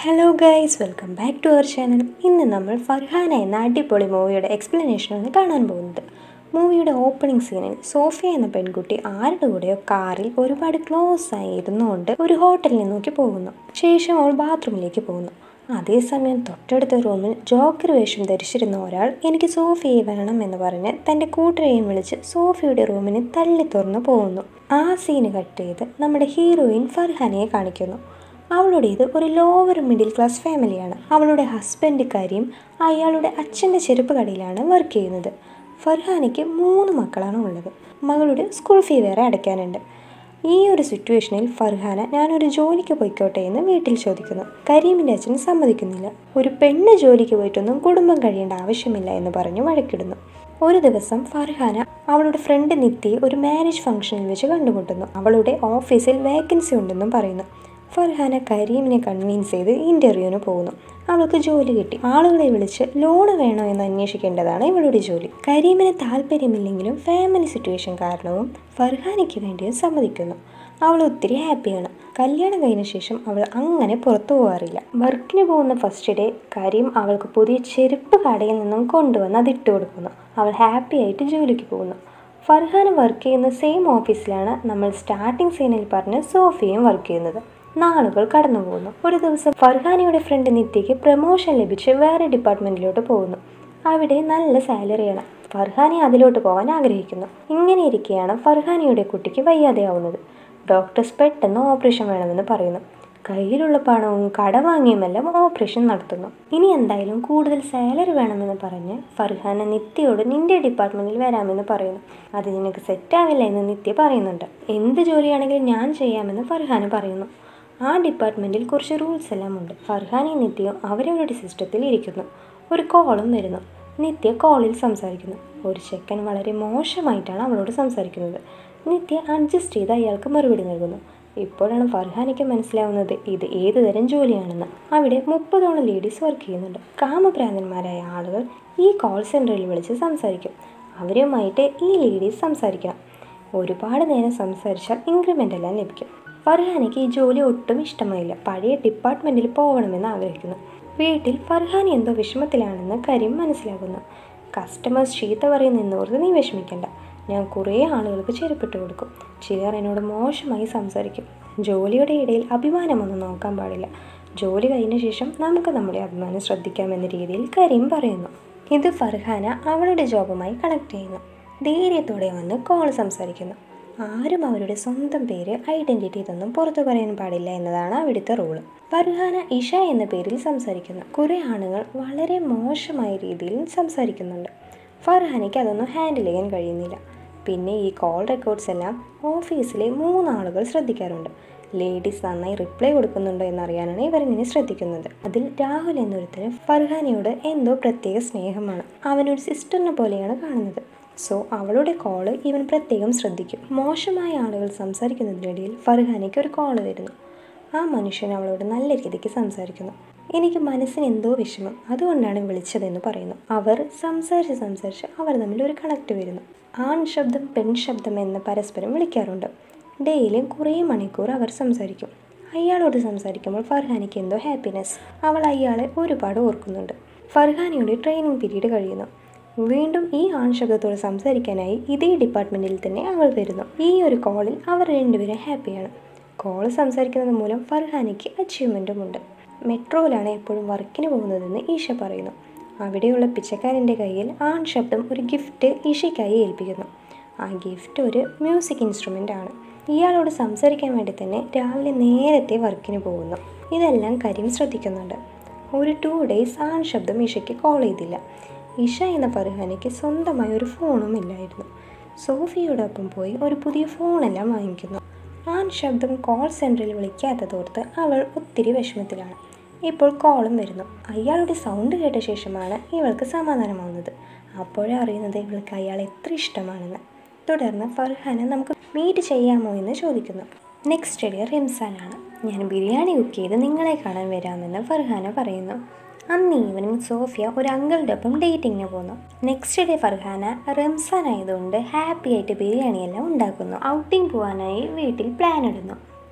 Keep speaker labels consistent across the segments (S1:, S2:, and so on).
S1: hello guys welcome back to our channel ഇന്ന് നമ്മൾ ഫർഹാന എന്ന അടിപൊളി മൂവിയുടെ എക്സ്പ്ലനേഷനാണ് കാണാൻ പോകുന്നത് മൂവിയുടെ ഓപ്പണിംഗ് സീനിൽ സോഫിയ എന്ന പെൺകുട്ടി ആരുടെ കൂടെയോ കാറിൽ ഒരുപാട് ക്ലോസ് ആയി ഇരുന്നുകൊണ്ട് ഒരു ഹോട്ടലിനെ നോക്കി പോകുന്നു ശേഷം അവൾ ബാത്റൂമിലേക്ക് പോകുന്നു അതേസമയം തൊട്ടടുത്ത റൂമിൽ ജോക്കർ വേഷം ധരിച്ചിരുന്ന ഒരാൾ എനിക്ക് സോഫിയെ വേണം എന്ന് പറഞ്ഞ് തൻ്റെ കൂട്ടരെയും വിളിച്ച് സോഫിയുടെ റൂമിന് തള്ളി തുറന്നു പോകുന്നു ആ സീന് കട്ട് ചെയ്ത് നമ്മുടെ ഹീറോയിൻ ഫർഹാനയെ കാണിക്കുന്നു അവളുടേത് ഒരു ലോവർ മിഡിൽ ക്ലാസ് ഫാമിലിയാണ് അവളുടെ ഹസ്ബൻഡ് കരീം അയാളുടെ അച്ഛൻ്റെ ചെരുപ്പ് കടയിലാണ് വർക്ക് ചെയ്യുന്നത് ഫർഹാനയ്ക്ക് മൂന്ന് മക്കളാണ് ഉള്ളത് മകളുടെ സ്കൂൾ ഫീ വേറെ അടയ്ക്കാനുണ്ട് ഈ ഒരു സിറ്റുവേഷനിൽ ഫർഹാന ഞാനൊരു ജോലിക്ക് പോയിക്കോട്ടെ എന്ന് വീട്ടിൽ ചോദിക്കുന്നു കരീമിൻ്റെ അച്ഛൻ സമ്മതിക്കുന്നില്ല ഒരു പെണ്ണ് ജോലിക്ക് പോയിട്ടൊന്നും കുടുംബം കഴിയേണ്ട ആവശ്യമില്ല എന്ന് പറഞ്ഞ് വഴക്കിടുന്നു ഒരു ദിവസം ഫർഹാന അവളുടെ ഫ്രണ്ട് നിത്യയെ ഒരു മാരേജ് ഫംഗ്ഷനിൽ വെച്ച് കണ്ടുമുട്ടുന്നു അവളുടെ ഓഫീസിൽ വേക്കൻസി ഉണ്ടെന്നും പറയുന്നു ഫർഹാന കരീമിനെ കൺവിൻസ് ചെയ്ത് ഇൻ്റർവ്യൂവിന് പോകുന്നു അവൾക്ക് ജോലി കിട്ടി ആളുകളെ വിളിച്ച് ലോണ് വേണോ എന്ന് അന്വേഷിക്കേണ്ടതാണ് ഇവളുടെ ജോലി കരീമിന് താല്പര്യമില്ലെങ്കിലും ഫാമിലി സിറ്റുവേഷൻ കാരണവും ഫർഹാനയ്ക്ക് വേണ്ടിയും സമ്മതിക്കുന്നു അവൾ ഒത്തിരി ഹാപ്പിയാണ് കല്യാണം കഴിഞ്ഞ ശേഷം അവൾ അങ്ങനെ പുറത്തു പോകാറില്ല വർക്കിന് പോകുന്ന ഫസ്റ്റ് ഡേ കരീം അവൾക്ക് പുതിയ ചെരുപ്പ് കടയിൽ നിന്നും കൊണ്ടുവന്ന് അത് ഇട്ട് കൊടുക്കുന്നു അവൾ ഹാപ്പി ആയിട്ട് ജോലിക്ക് പോകുന്നു ഫർഹാന വർക്ക് ചെയ്യുന്ന സെയിം ഓഫീസിലാണ് നമ്മൾ സ്റ്റാർട്ടിംഗ് സീനിൽ പറഞ്ഞ് സോഫിയയും വർക്ക് ചെയ്യുന്നത് നാളുകൾ കടന്നു പോകുന്നു ഒരു ദിവസം ഫർഹാനയുടെ ഫ്രണ്ട് നിത്യയ്ക്ക് പ്രമോഷൻ ലഭിച്ച് വേറെ ഡിപ്പാർട്ട്മെൻറ്റിലോട്ട് പോകുന്നു അവിടെ നല്ല സാലറിയാണ് ഫർഹാനെ അതിലോട്ട് പോകാൻ ആഗ്രഹിക്കുന്നു ഇങ്ങനെ ഇരിക്കെയാണ് ഫർഹാനയുടെ കുട്ടിക്ക് വയ്യാതെയാവുന്നത് ഡോക്ടേഴ്സ് പെട്ടെന്ന് ഓപ്പറേഷൻ വേണമെന്ന് പറയുന്നു കയ്യിലുള്ള പണവും കട വാങ്ങിയുമെല്ലാം ഓപ്പറേഷൻ നടത്തുന്നു ഇനി എന്തായാലും കൂടുതൽ സാലറി വേണമെന്ന് പറഞ്ഞ് ഫർഹാന നിത്യയോട് നിന്റെ ഡിപ്പാർട്ട്മെൻറ്റിൽ വരാമെന്ന് പറയുന്നു അത് നിനക്ക് സെറ്റാവില്ല എന്ന് നിത്യ പറയുന്നുണ്ട് എന്ത് ജോലിയാണെങ്കിലും ഞാൻ ചെയ്യാമെന്ന് ഫർഹാന പറയുന്നു ആ ഡിപ്പാർട്ട്മെൻറ്റിൽ കുറച്ച് റൂൾസ് എല്ലാം ഉണ്ട് ഫർഹാനയും നിത്യയും അവരവരുടെ സിസ്റ്റത്തിൽ ഇരിക്കുന്നു ഒരു കോളും വരുന്നു നിത്യ കോളിൽ സംസാരിക്കുന്നു ഒരു ചെക്കൻ വളരെ മോശമായിട്ടാണ് അവളോട് സംസാരിക്കുന്നത് നിത്യ അഡ്ജസ്റ്റ് ചെയ്ത് അയാൾക്ക് മറുപടി നൽകുന്നു ഇപ്പോഴാണ് ഫർഹാനയ്ക്ക് മനസ്സിലാവുന്നത് ഇത് ഏത് തരം ജോലിയാണെന്ന് അവിടെ മുപ്പതോളം ലേഡീസ് വർക്ക് ചെയ്യുന്നുണ്ട് കാമഭ്രാന്തന്മാരായ ആളുകൾ ഈ കോൾ സെൻറ്ററിൽ വിളിച്ച് സംസാരിക്കും അവരുമായിട്ട് ഈ ലേഡീസ് സംസാരിക്കണം ഒരുപാട് നേരം സംസാരിച്ചാൽ ഇൻക്രിമെൻ്റ് എല്ലാം ലഭിക്കും ഫർഹാനയ്ക്ക് ഈ ജോലി ഒട്ടും ഇഷ്ടമായില്ല പഴയ ഡിപ്പാർട്ട്മെൻറ്റിൽ പോകണമെന്ന് ആഗ്രഹിക്കുന്നു വീട്ടിൽ ഫർഹാൻ എന്തോ വിഷമത്തിലാണെന്ന് കരീം മനസ്സിലാക്കുന്നു കസ്റ്റമേഴ്സ് ചീത്ത പറയുന്നെന്നോർത്ത് നീ വിഷമിക്കണ്ട ഞാൻ കുറേ ആളുകൾക്ക് ചെരുപ്പിട്ട് കൊടുക്കും ചിലർ എന്നോട് മോശമായി സംസാരിക്കും ജോലിയുടെ ഇടയിൽ അഭിമാനമൊന്നും നോക്കാൻ പാടില്ല ജോലി കഴിഞ്ഞ ശേഷം നമുക്ക് നമ്മുടെ അഭിമാനം ശ്രദ്ധിക്കാമെന്ന രീതിയിൽ കരീം പറയുന്നു ഇത് ഫർഹാന അവളുടെ ജോബുമായി കണക്ട് ചെയ്യുന്നു ധൈര്യത്തോടെ വന്ന് കോൾ സംസാരിക്കുന്നു ആരും അവരുടെ സ്വന്തം പേര് ഐഡൻറ്റിറ്റി ഇതൊന്നും പുറത്തു പറയാൻ പാടില്ല എന്നതാണ് അവിടുത്തെ റൂള് ഫർഹാന ഇഷ എന്ന പേരിൽ സംസാരിക്കുന്നു കുറേ ആണുങ്ങൾ വളരെ മോശമായ രീതിയിൽ സംസാരിക്കുന്നുണ്ട് ഫർഹാനയ്ക്ക് അതൊന്നും ഹാൻഡിൽ ചെയ്യാൻ കഴിയുന്നില്ല പിന്നെ ഈ കോൾ റെക്കോർഡ്സ് എല്ലാം ഓഫീസിലെ മൂന്നാളുകൾ ശ്രദ്ധിക്കാറുണ്ട് ലേഡീസ് നന്നായി റിപ്ലൈ കൊടുക്കുന്നുണ്ടോ എന്നറിയാനാണ് ഇവരിങ്ങനെ ശ്രദ്ധിക്കുന്നത് അതിൽ രാഹുൽ എന്നൊരുത്തന് ഫർഹാനയോട് എന്തോ പ്രത്യേക സ്നേഹമാണ് അവനൊരു സിസ്റ്ററിനെ പോലെയാണ് കാണുന്നത് സോ അവളുടെ കോള് ഇവൻ പ്രത്യേകം ശ്രദ്ധിക്കും മോശമായ ആളുകൾ സംസാരിക്കുന്നതിനിടയിൽ ഫർഹാനയ്ക്ക് ഒരു കോള് വരുന്നു ആ മനുഷ്യൻ അവളോട് നല്ല രീതിക്ക് സംസാരിക്കുന്നു എനിക്ക് മനസ്സിന് എന്തോ വിഷമം അതുകൊണ്ടാണ് വിളിച്ചതെന്ന് പറയുന്നു അവർ സംസാരിച്ച് സംസാരിച്ച് അവർ തമ്മിൽ ഒരു കണക്ട് വരുന്നു ആൺ ശബ്ദം പെൺ ശബ്ദം എന്ന് പരസ്പരം വിളിക്കാറുണ്ട് ഡെയിലിയും കുറേ മണിക്കൂർ അവർ സംസാരിക്കും അയാളോട് സംസാരിക്കുമ്പോൾ ഫർഹാനയ്ക്ക് എന്തോ ഹാപ്പിനെസ് അവൾ അയാളെ ഒരുപാട് ഓർക്കുന്നുണ്ട് ഫർഹാനയുടെ ട്രെയിനിങ് പീരീഡ് കഴിയുന്നു വീണ്ടും ഈ ആൺശബ്ദത്തോട് സംസാരിക്കാനായി ഇതേ ഡിപ്പാർട്ട്മെൻറ്റിൽ തന്നെ അവൾ വരുന്നു ഈ ഒരു കോളിൽ അവർ രണ്ടുപേരും ഹാപ്പിയാണ് കോൾ സംസാരിക്കുന്നത് മൂലം ഫർഹാനയ്ക്ക് അച്ചീവ്മെൻറ്റും ഉണ്ട് മെട്രോയിലാണ് എപ്പോഴും വർക്കിന് പോകുന്നതെന്ന് ഈശ പറയുന്നു അവിടെയുള്ള പിച്ചക്കാരൻ്റെ കയ്യിൽ ആൺ ശബ്ദം ഒരു ഗിഫ്റ്റ് ഈശയ്ക്കായി ഏൽപ്പിക്കുന്നു ആ ഗിഫ്റ്റ് ഒരു മ്യൂസിക് ഇൻസ്ട്രുമെൻ്റ് ആണ് ഇയാളോട് സംസാരിക്കാൻ വേണ്ടി തന്നെ രാവിലെ നേരത്തെ വർക്കിന് പോകുന്നു ഇതെല്ലാം കരീം ശ്രദ്ധിക്കുന്നുണ്ട് ഒരു ടു ഡേയ്സ് ആൺ ശബ്ദം ഈശയ്ക്ക് കോൾ ചെയ്തില്ല ഇഷ എന്ന ഫർഹാനയ്ക്ക് സ്വന്തമായി ഒരു ഫോണും ഇല്ലായിരുന്നു സോഫിയോടൊപ്പം പോയി ഒരു പുതിയ ഫോണെല്ലാം വാങ്ങിക്കുന്നു ആൺ ശബ്ദം കോൾ സെൻറ്ററിൽ വിളിക്കാത്തതോർത്ത് അവൾ ഒത്തിരി വിഷമത്തിലാണ് ഇപ്പോൾ കോളും വരുന്നു അയാളുടെ സൗണ്ട് കേട്ട ശേഷമാണ് ഇവൾക്ക് സമാധാനമാവുന്നത് അപ്പോഴേ അറിയുന്നത് ഇവൾക്ക് അയാൾ എത്ര ഇഷ്ടമാണെന്ന് തുടർന്ന് ഫർഹാന നമുക്ക് മീറ്റ് ചെയ്യാമോ എന്ന് ചോദിക്കുന്നു നെക്സ്റ്റ് ഡേ റിംസാനാണ് ഞാൻ ബിരിയാണി കുക്ക് ചെയ്ത് നിങ്ങളെ കാണാൻ വരാമെന്ന് ഫർഹാന പറയുന്നു അന്ന് ഈവനിങ് സോഫിയ ഒരു അങ്കിളുടെ ഒപ്പം ഡേറ്റിങ്ങിന് പോകുന്നു നെക്സ്റ്റ് ഡേ ഫർഹാന റംസാൻ ആയതുകൊണ്ട് ഹാപ്പി ആയിട്ട് ബിരിയാണിയെല്ലാം ഉണ്ടാക്കുന്നു ഔട്ടിംഗ് പോകാനായി വീട്ടിൽ പ്ലാൻ ഇടുന്നു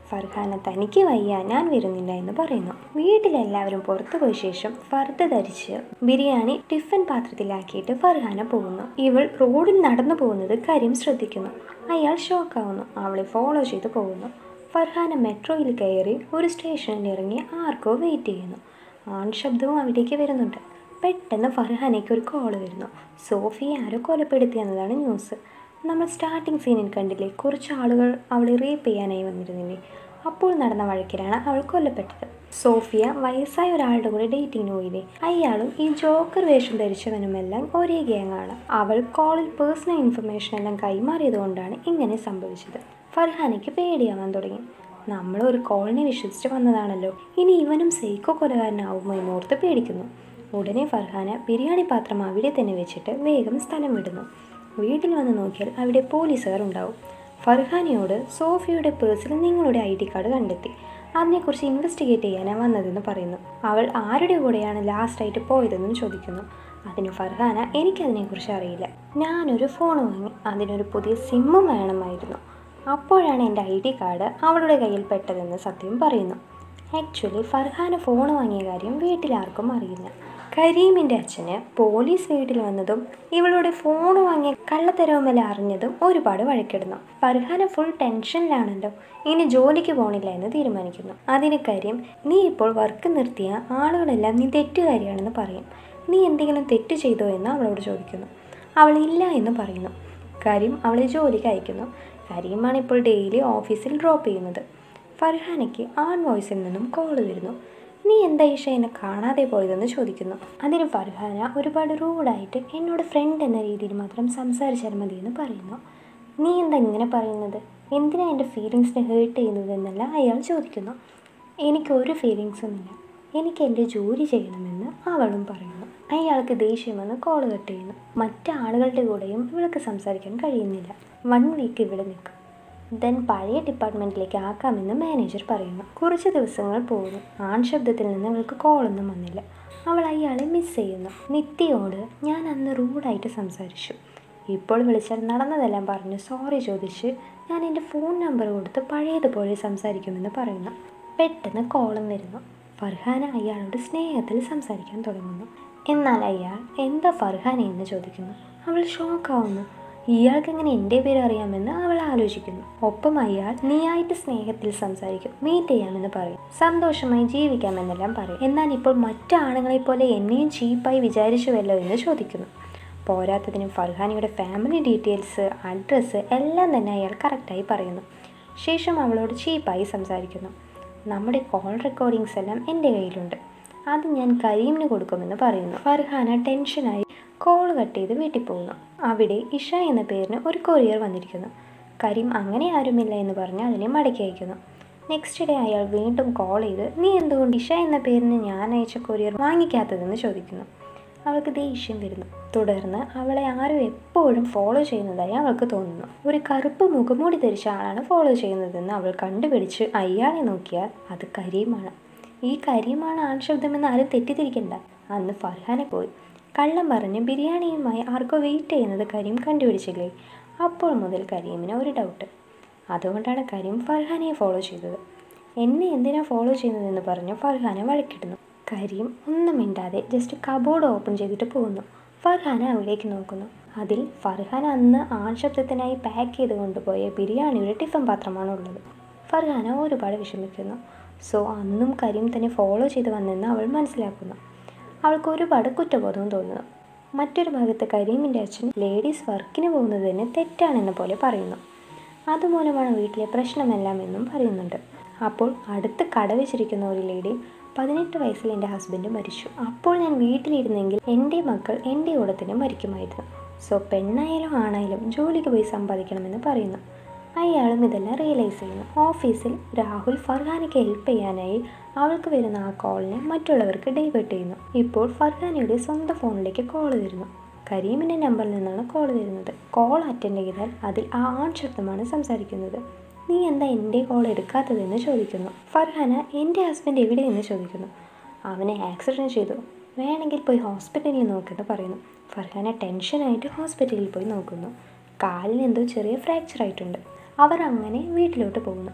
S1: ഫർഹാന തനിക്ക് വയ്യ ഞാൻ വരുന്നില്ല എന്ന് പറയുന്നു വീട്ടിലെല്ലാവരും പുറത്തു പോയ ശേഷം ഫർദ ധരിച്ച് ബിരിയാണി ടിഫിൻ പാത്രത്തിലാക്കിയിട്ട് ഫർഹാന പോകുന്നു ഇവൾ റോഡിൽ നടന്നു പോകുന്നത് കരീം ശ്രദ്ധിക്കുന്നു അയാൾ ഷോക്കാവുന്നു അവളെ ഫോളോ ചെയ്ത് പോകുന്നു ഫർഹാന മെട്രോയിൽ കയറി ഒരു സ്റ്റേഷനിൽ ഇറങ്ങി ആർക്കോ വെയിറ്റ് ചെയ്യുന്നു ആൺ ശബ്ദവും അവിടേക്ക് വരുന്നുണ്ട് പെട്ടെന്ന് ഫർഹാനയ്ക്ക് ഒരു കോൾ വരുന്നു സോഫിയെ ആരോ കൊലപ്പെടുത്തി എന്നതാണ് ന്യൂസ് നമ്മൾ സ്റ്റാർട്ടിങ് സീനിൽ കണ്ടില്ലേ കുറച്ച് ആളുകൾ അവളെ റേപ്പ് ചെയ്യാനായി വന്നിരുന്നില്ലേ അപ്പോൾ നടന്ന വഴക്കിലാണ് അവൾ കൊല്ലപ്പെട്ടത് സോഫിയ വയസ്സായ ഒരാളുടെ കൂടെ ഡേറ്റിങ്ങിന് പോയില്ലേ അയാളും ഈ ജോക്കർ വേഷം ധരിച്ചവനുമെല്ലാം ഒരേ ഗ്യാങ്ങാണ് അവൾ കോളിൽ പേഴ്സണൽ ഇൻഫർമേഷൻ എല്ലാം കൈമാറിയത് കൊണ്ടാണ് ഇങ്ങനെ സംഭവിച്ചത് ഫർഹാനയ്ക്ക് പേടിയാവാൻ തുടങ്ങി നമ്മൾ ഒരു കോളിനെ വിശ്വസിച്ച് വന്നതാണല്ലോ ഇനി ഇവനും സൈക്കോ കൊലകാരനാവുമോ എന്നോർത്ത് പേടിക്കുന്നു ഉടനെ ഫർഹാന ബിരിയാണി പാത്രം അവിടെ തന്നെ വെച്ചിട്ട് വേഗം സ്ഥലം വിടുന്നു വീട്ടിൽ വന്ന് നോക്കിയാൽ അവിടെ പോലീസുകാർ ഉണ്ടാവും ഫർഹാനയോട് സോഫിയുടെ പേഴ്സിൽ നിങ്ങളുടെ ഐ ഡി കാർഡ് കണ്ടെത്തി അതിനെക്കുറിച്ച് ഇൻവെസ്റ്റിഗേറ്റ് ചെയ്യാനാണ് വന്നതെന്ന് പറയുന്നു അവൾ ആരുടെ കൂടെയാണ് ലാസ്റ്റായിട്ട് പോയതെന്നും ചോദിക്കുന്നു അതിന് ഫർഹാന എനിക്കതിനെക്കുറിച്ച് അറിയില്ല ഞാനൊരു ഫോൺ വാങ്ങി അതിനൊരു പുതിയ സിമ്മും വേണമായിരുന്നു അപ്പോഴാണ് എൻ്റെ ഐ ഡി കാർഡ് അവളുടെ കയ്യിൽ പെട്ടതെന്ന് സത്യം പറയുന്നു ആക്ച്വലി ഫർഹാന ഫോൺ വാങ്ങിയ കാര്യം വീട്ടിലാർക്കും അറിയില്ല കരീമിൻ്റെ അച്ഛന് പോലീസ് വീട്ടിൽ വന്നതും ഇവളുടെ ഫോൺ വാങ്ങിയ കള്ളത്തരവുമെല്ലാം അറിഞ്ഞതും ഒരുപാട് വഴക്കിടുന്നു ഫർഹാന ഫുൾ ടെൻഷനിലാണല്ലോ ഇനി ജോലിക്ക് പോണില്ല എന്ന് തീരുമാനിക്കുന്നു അതിന് കാര്യം നീ ഇപ്പോൾ വർക്ക് നിർത്തിയ ആളുകളെല്ലാം നീ തെറ്റുകാരിയാണെന്ന് പറയും നീ എന്തെങ്കിലും തെറ്റ് ചെയ്തോ എന്ന് അവളോട് ചോദിക്കുന്നു അവൾ ഇല്ല എന്ന് പറയുന്നു കരീം അവളെ ജോലിക്ക് അയക്കുന്നു കരീമാണ് ഇപ്പോൾ ഡെയിലി ഓഫീസിൽ ഡ്രോപ്പ് ചെയ്യുന്നത് ഫർഹാനയ്ക്ക് ആൺ വോയിസിൽ നിന്നും കോൾ വരുന്നു നീ എന്താ ഈഷ എന്നെ കാണാതെ പോയതെന്ന് ചോദിക്കുന്നു അതിന് ഫർഹാന ഒരുപാട് റൂഡായിട്ട് എന്നോട് ഫ്രണ്ട് എന്ന രീതിയിൽ മാത്രം സംസാരിച്ചാൽ മതി എന്ന് പറയുന്നു നീ എന്താ ഇങ്ങനെ പറയുന്നത് എന്തിനാ എൻ്റെ ഫീലിങ്സിനെ ഹേർട്ട് ചെയ്യുന്നത് എന്നല്ല അയാൾ ചോദിക്കുന്നു എനിക്ക് ഒരു ഫീലിങ്സും ഇല്ല എനിക്ക് എൻ്റെ ജോലി ചെയ്യണമെന്ന് അവളും പറയുന്നു അയാൾക്ക് ദേഷ്യം വന്ന് കോൾ കട്ട് ചെയ്യുന്നു മറ്റാളുകളുടെ കൂടെയും ഇവൾക്ക് സംസാരിക്കാൻ കഴിയുന്നില്ല വൺ വീക്ക് ഇവിടെ നിൽക്കും ദെൻ പഴയ ഡിപ്പാർട്ട്മെൻറ്റിലേക്ക് ആക്കാമെന്ന് മാനേജർ പറയുന്നു കുറച്ച് ദിവസങ്ങൾ പോകുന്നു ആൺ ശബ്ദത്തിൽ നിന്ന് അവൾക്ക് കോളൊന്നും വന്നില്ല അവൾ അയാളെ മിസ് ചെയ്യുന്നു നിത്യയോട് ഞാൻ അന്ന് റൂഡായിട്ട് സംസാരിച്ചു ഇപ്പോൾ വിളിച്ചാൽ നടന്നതെല്ലാം പറഞ്ഞ് സോറി ചോദിച്ച് ഞാൻ എൻ്റെ ഫോൺ നമ്പർ കൊടുത്ത് പഴയതുപോലെ സംസാരിക്കുമെന്ന് പറയുന്നു പെട്ടെന്ന് കോളം വരുന്നു ഫർഹാന അയാളോട് സ്നേഹത്തിൽ സംസാരിക്കാൻ തുടങ്ങുന്നു എന്നാൽ അയാൾ എന്താ ഫർഹാന എന്ന് ചോദിക്കുന്നു അവൾ ഷോക്കാവുന്നു ഇയാൾക്ക് എങ്ങനെ എൻ്റെ പേര് അറിയാമെന്ന് അവൾ ആലോചിക്കുന്നു ഒപ്പം അയാൾ നീയായിട്ട് സ്നേഹത്തിൽ സംസാരിക്കും മീറ്റ് ചെയ്യാമെന്ന് പറയും സന്തോഷമായി ജീവിക്കാമെന്നെല്ലാം പറയും എന്നാൽ ഇപ്പോൾ മറ്റു ആണുങ്ങളെ പോലെ എന്നെയും ചീപ്പായി വിചാരിച്ചുവല്ലോ എന്ന് ചോദിക്കുന്നു പോരാത്തതിന് ഫർഹാനയുടെ ഫാമിലി ഡീറ്റെയിൽസ് അഡ്രസ്സ് എല്ലാം തന്നെ അയാൾ കറക്റ്റായി പറയുന്നു ശേഷം അവളോട് ചീപ്പായി സംസാരിക്കുന്നു നമ്മുടെ കോൾ റെക്കോർഡിങ്സ് എല്ലാം എൻ്റെ കയ്യിലുണ്ട് അത് ഞാൻ കരീമിന് കൊടുക്കുമെന്ന് പറയുന്നു ഫർഹാന ടെൻഷനായി കോൾ കട്ട് ചെയ്ത് വീട്ടിൽ പോകുന്നു അവിടെ ഇഷ എന്ന പേരിന് ഒരു കൊറിയർ വന്നിരിക്കുന്നു കരീം അങ്ങനെ ആരുമില്ല എന്ന് പറഞ്ഞ് അതിനെ മടക്കി അയക്കുന്നു നെക്സ്റ്റ് ഡേ അയാൾ വീണ്ടും കോൾ ചെയ്ത് നീ എന്തുകൊണ്ട് ഇഷ എന്ന പേരിന് ഞാൻ അയച്ച കൊറിയർ വാങ്ങിക്കാത്തതെന്ന് ചോദിക്കുന്നു അവൾക്ക് ദേഷ്യം വരുന്നു തുടർന്ന് അവളെ ആരും എപ്പോഴും ഫോളോ ചെയ്യുന്നതായി അവൾക്ക് തോന്നുന്നു ഒരു കറുപ്പ് മുഖമൂടി ധരിച്ച ആളാണ് ഫോളോ ചെയ്യുന്നതെന്ന് അവൾ കണ്ടുപിടിച്ച് അയാളെ നോക്കിയാൽ അത് കരീമാണ് ഈ കരീമാണ് ആൺശബ്ദമെന്ന് ആരും തെറ്റിദ്ധരിക്കണ്ട അന്ന് ഫർഹാനെ പോയി കള്ളം പറഞ്ഞ് ബിരിയാണിയുമായി ആർക്കോ വെയിറ്റ് ചെയ്യുന്നത് കരീം കണ്ടുപിടിച്ചില്ലേ അപ്പോൾ മുതൽ കരീമിന് ഒരു ഡൗട്ട് അതുകൊണ്ടാണ് കരീം ഫർഹാനയെ ഫോളോ ചെയ്തത് എന്നെ എന്തിനാ ഫോളോ ചെയ്യുന്നതെന്ന് പറഞ്ഞ് ഫർഹാന വഴക്കിടുന്നു കരീം ഒന്നും മിണ്ടാതെ ജസ്റ്റ് കബോർഡ് ഓപ്പൺ ചെയ്തിട്ട് പോകുന്നു ഫർഹാന അവിടേക്ക് നോക്കുന്നു അതിൽ ഫർഹാന അന്ന് ആൺശബ്ദത്തിനായി പാക്ക് ചെയ്ത് കൊണ്ടുപോയ ബിരിയാണിയുടെ ടിഫിൻ പാത്രമാണ് ഉള്ളത് ഫർഹാന ഒരുപാട് വിഷമിക്കുന്നു സോ അന്നും കരീം തന്നെ ഫോളോ ചെയ്ത് വന്നെന്ന് അവൾ മനസ്സിലാക്കുന്നു അവൾക്ക് ഒരുപാട് കുറ്റബോധവും തോന്നുന്നു മറ്റൊരു ഭാഗത്ത് കരീമിൻ്റെ അച്ഛൻ ലേഡീസ് വർക്കിന് പോകുന്നത് തന്നെ തെറ്റാണെന്ന പോലെ പറയുന്നു അതുമൂലമാണ് വീട്ടിലെ പ്രശ്നമെല്ലാം എന്നും പറയുന്നുണ്ട് അപ്പോൾ അടുത്ത് കട വെച്ചിരിക്കുന്ന ഒരു ലേഡി പതിനെട്ട് വയസ്സിൽ എൻ്റെ ഹസ്ബൻഡ് മരിച്ചു അപ്പോൾ ഞാൻ വീട്ടിലിരുന്നെങ്കിൽ എൻ്റെ മക്കൾ എൻ്റെ കൂടെ തന്നെ മരിക്കുമായിരുന്നു സോ പെണ്ണായാലും ആണായാലും ജോലിക്ക് പോയി സമ്പാദിക്കണമെന്ന് പറയുന്നു അയാളും ഇതെല്ലാം റിയലൈസ് ചെയ്യുന്നു ഓഫീസിൽ രാഹുൽ ഫർഹാനയ്ക്ക് ഹെൽപ്പ് ചെയ്യാനായി അവൾക്ക് വരുന്ന ആ കോളിനെ മറ്റുള്ളവർക്ക് ഡൈവേർട്ട് ചെയ്യുന്നു ഇപ്പോൾ ഫർഹാനയുടെ സ്വന്തം ഫോണിലേക്ക് കോൾ വരുന്നു കരീമിൻ്റെ നമ്പറിൽ നിന്നാണ് കോൾ വരുന്നത് കോൾ അറ്റൻഡ് ചെയ്താൽ അതിൽ ആ ആൺ ശബ്ദമാണ് സംസാരിക്കുന്നത് നീ എന്താ എൻ്റെ കോൾ എടുക്കാത്തതെന്ന് ചോദിക്കുന്നു ഫർഹാന എൻ്റെ ഹസ്ബൻഡ് എവിടെയെന്ന് ചോദിക്കുന്നു അവനെ ആക്സിഡൻറ്റ് ചെയ്തു വേണമെങ്കിൽ പോയി ഹോസ്പിറ്റലിൽ നോക്കെന്ന് പറയുന്നു ഫർഹാന ടെൻഷനായിട്ട് ഹോസ്പിറ്റലിൽ പോയി നോക്കുന്നു കാലിന് എന്തോ ചെറിയ ഫ്രാക്ചർ ആയിട്ടുണ്ട് അവർ അങ്ങനെ വീട്ടിലോട്ട് പോകുന്നു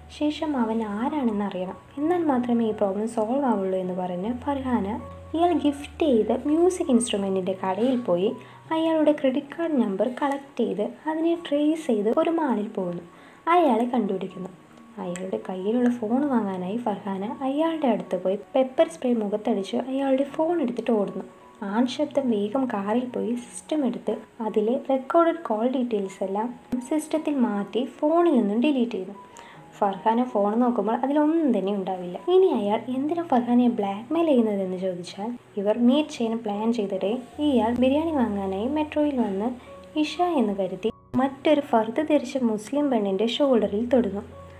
S1: ശേഷം അവൻ ആരാണെന്ന് അറിയണം എന്നാൽ മാത്രമേ ഈ പ്രോബ്ലം സോൾവ് ആവുള്ളൂ എന്ന് പറഞ്ഞ് ഫർഹാന ഇയാൾ ഗിഫ്റ്റ് ചെയ്ത് മ്യൂസിക് ഇൻസ്ട്രുമെൻറ്റിൻ്റെ കടയിൽ പോയി അയാളുടെ ക്രെഡിറ്റ് കാർഡ് നമ്പർ കളക്ട് ചെയ്ത് അതിനെ ട്രേസ് ചെയ്ത് ഒരു മാളിൽ പോകുന്നു അയാളെ കണ്ടുപിടിക്കുന്നു അയാളുടെ കയ്യിലുള്ള ഫോൺ വാങ്ങാനായി ഫർഹാന അയാളുടെ അടുത്ത് പോയി പെപ്പർ സ്പ്രേ മുഖത്തടിച്ച് അയാളുടെ ഫോൺ എടുത്തിട്ട് ഓടുന്നു ആൺ ശബ്ദം വേഗം കാറിൽ പോയി സിസ്റ്റം എടുത്ത് അതിലെ റെക്കോർഡഡ് കോൾ ഡീറ്റെയിൽസ് എല്ലാം സിസ്റ്റത്തിൽ മാറ്റി ഫോണിൽ നിന്നും ഡിലീറ്റ് ചെയ്യുന്നു ഫർഹാന ഫോൺ നോക്കുമ്പോൾ അതിലൊന്നും തന്നെ ഉണ്ടാവില്ല ഇനി അയാൾ എന്തിനാ ഫർഹാനെ ബ്ലാക്ക്മെയിൽ ചെയ്യുന്നതെന്ന് ചോദിച്ചാൽ ഇവർ മീറ്റ് ചെയ്യാൻ പ്ലാൻ ചെയ്തിടെ ഇയാൾ ബിരിയാണി വാങ്ങാനായി മെട്രോയിൽ വന്ന് ഇഷ എന്ന് കരുതി മറ്റൊരു ഫർദ് ധരിച്ച മുസ്ലിം പെണ്ണിൻ്റെ ഷോൾഡറിൽ തൊടുന്നു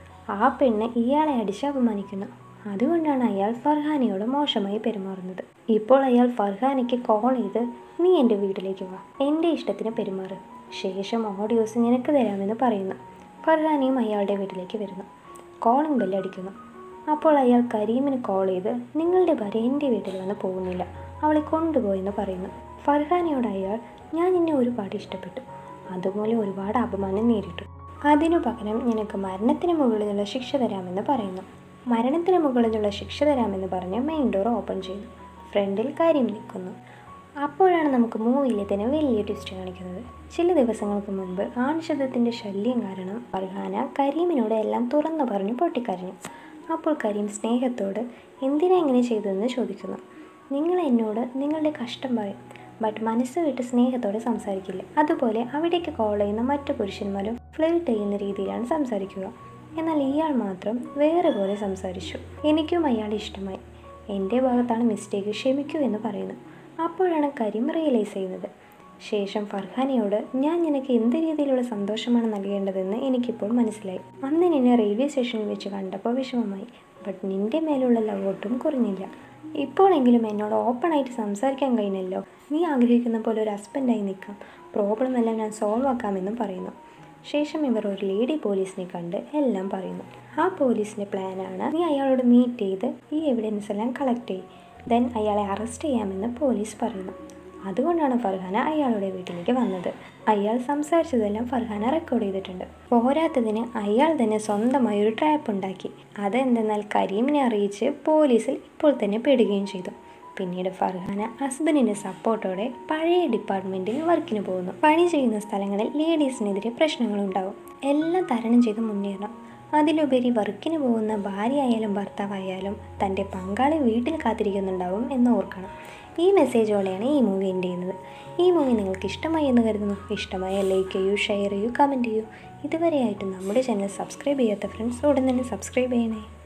S1: ആ പെണ്ണ് ഇയാളെ അടിച്ച് അപമാനിക്കുന്നു അതുകൊണ്ടാണ് അയാൾ ഫർഹാനയോട് മോശമായി പെരുമാറുന്നത് ഇപ്പോൾ അയാൾ ഫർഹാനയ്ക്ക് കോൾ ചെയ്ത് നീ എൻ്റെ വീട്ടിലേക്ക് വാ എൻ്റെ ഇഷ്ടത്തിന് പെരുമാറ് ശേഷം ഓഡിയോസ് നിനക്ക് തരാമെന്ന് പറയുന്നു ഫർഹാനയും അയാളുടെ വീട്ടിലേക്ക് വരുന്നു കോളിംഗ് ബെല്ലടിക്കുന്നു അപ്പോൾ അയാൾ കരീമിന് കോൾ ചെയ്ത് നിങ്ങളുടെ ഭാര്യ എൻ്റെ വീട്ടിൽ വന്ന് പോകുന്നില്ല അവളെ കൊണ്ടുപോയെന്ന് പറയുന്നു ഫർഹാനയോട് അയാൾ ഞാൻ നിന്നെ ഒരുപാട് ഇഷ്ടപ്പെട്ടു അതുപോലെ ഒരുപാട് അപമാനം നേരിട്ടു അതിനു പകരം നിനക്ക് മരണത്തിന് മുകളിലുള്ള ശിക്ഷ തരാമെന്ന് പറയുന്നു മരണത്തിന് മുകളിലുള്ള ശിക്ഷ തരാമെന്ന് പറഞ്ഞ് മെയിൻ ഡോർ ഓപ്പൺ ചെയ്തു ഫ്രണ്ടിൽ കാര്യം നിൽക്കുന്നു അപ്പോഴാണ് നമുക്ക് മൂവിയിലെ തന്നെ വലിയ ട്വിസ്റ്റ് കാണിക്കുന്നത് ചില ദിവസങ്ങൾക്ക് മുൻപ് ആൺശബ്ദത്തിൻ്റെ ശല്യം കാരണം ഫർഹാന കരീമിനോട് എല്ലാം തുറന്നു പറഞ്ഞു പൊട്ടിക്കരഞ്ഞു അപ്പോൾ കരീം സ്നേഹത്തോട് എന്തിനാ ഇങ്ങനെ ചെയ്തതെന്ന് ചോദിക്കുന്നു നിങ്ങൾ എന്നോട് നിങ്ങളുടെ കഷ്ടം പറയും ബട്ട് മനസ്സ് വിട്ട് സ്നേഹത്തോടെ സംസാരിക്കില്ല അതുപോലെ അവിടേക്ക് കോൾ ചെയ്യുന്ന മറ്റു പുരുഷന്മാരും ഫ്ലേട്ട് ചെയ്യുന്ന രീതിയിലാണ് സംസാരിക്കുക എന്നാൽ ഇയാൾ മാത്രം വേറെ പോലെ സംസാരിച്ചു എനിക്കും അയാളെ ഇഷ്ടമായി എൻ്റെ ഭാഗത്താണ് മിസ്റ്റേക്ക് ക്ഷമിക്കൂ എന്ന് പറയുന്നു അപ്പോഴാണ് കരീം റിയലൈസ് ചെയ്യുന്നത് ശേഷം ഫർഹാനയോട് ഞാൻ നിനക്ക് എന്ത് രീതിയിലുള്ള സന്തോഷമാണ് നൽകേണ്ടതെന്ന് എനിക്കിപ്പോൾ മനസ്സിലായി അന്ന് നിന്നെ റെയിൽവേ സ്റ്റേഷനിൽ വെച്ച് കണ്ടപ്പോൾ വിഷമമായി ബട്ട് നിന്റെ മേലുള്ള ലവ് ഒട്ടും കുറഞ്ഞില്ല ഇപ്പോഴെങ്കിലും എന്നോട് ഓപ്പണായിട്ട് സംസാരിക്കാൻ കഴിഞ്ഞല്ലോ നീ ആഗ്രഹിക്കുന്ന പോലെ ഒരു ഹസ്ബൻഡായി നിൽക്കാം പ്രോബ്ലം എല്ലാം ഞാൻ സോൾവ് ആക്കാമെന്നും പറയുന്നു ശേഷം ഇവർ ഒരു ലേഡി പോലീസിനെ കണ്ട് എല്ലാം പറയുന്നു ആ പോലീസിൻ്റെ പ്ലാനാണ് നീ അയാളോട് മീറ്റ് ചെയ്ത് ഈ എവിഡൻസ് എല്ലാം കളക്ട് ചെയ്യും ദെൻ അയാളെ അറസ്റ്റ് ചെയ്യാമെന്ന് പോലീസ് പറയുന്നു അതുകൊണ്ടാണ് ഫർഹാന അയാളുടെ വീട്ടിലേക്ക് വന്നത് അയാൾ സംസാരിച്ചതെല്ലാം ഫർഹാന റെക്കോർഡ് ചെയ്തിട്ടുണ്ട് പോരാത്തതിന് അയാൾ തന്നെ സ്വന്തമായി ഒരു ട്രാപ്പ് ഉണ്ടാക്കി അതെന്തെന്നാൽ കരീമിനെ അറിയിച്ച് പോലീസിൽ ഇപ്പോൾ തന്നെ പെടുകയും ചെയ്തു പിന്നീട് ഫർഹാന ഹസ്ബൻഡിൻ്റെ സപ്പോർട്ടോടെ പഴയ ഡിപ്പാർട്ട്മെൻറ്റിൽ വർക്കിന് പോകുന്നു പണി ചെയ്യുന്ന സ്ഥലങ്ങളിൽ ലേഡീസിനെതിരെ പ്രശ്നങ്ങളുണ്ടാവും എല്ലാം തരണം ചെയ്ത് മുന്നേറണം അതിലുപരി വർക്കിന് പോകുന്ന ഭാര്യയായാലും ഭർത്താവായാലും തൻ്റെ പങ്കാളി വീട്ടിൽ കാത്തിരിക്കുന്നുണ്ടാവും എന്ന് ഓർക്കണം ഈ മെസ്സേജോടെയാണ് ഈ മൂവി എൻഡ് ചെയ്യുന്നത് ഈ മൂവി നിങ്ങൾക്ക് ഇഷ്ടമായി എന്ന് കരുതുന്നു ഇഷ്ടമായ ലൈക്ക് ചെയ്യൂ ഷെയർ ചെയ്യൂ കമൻറ്റ് ചെയ്യൂ ഇതുവരെയായിട്ട് നമ്മുടെ ചാനൽ സബ്സ്ക്രൈബ് ചെയ്യാത്ത ഫ്രണ്ട്സ് ഉടൻ തന്നെ സബ്സ്ക്രൈബ് ചെയ്യണേ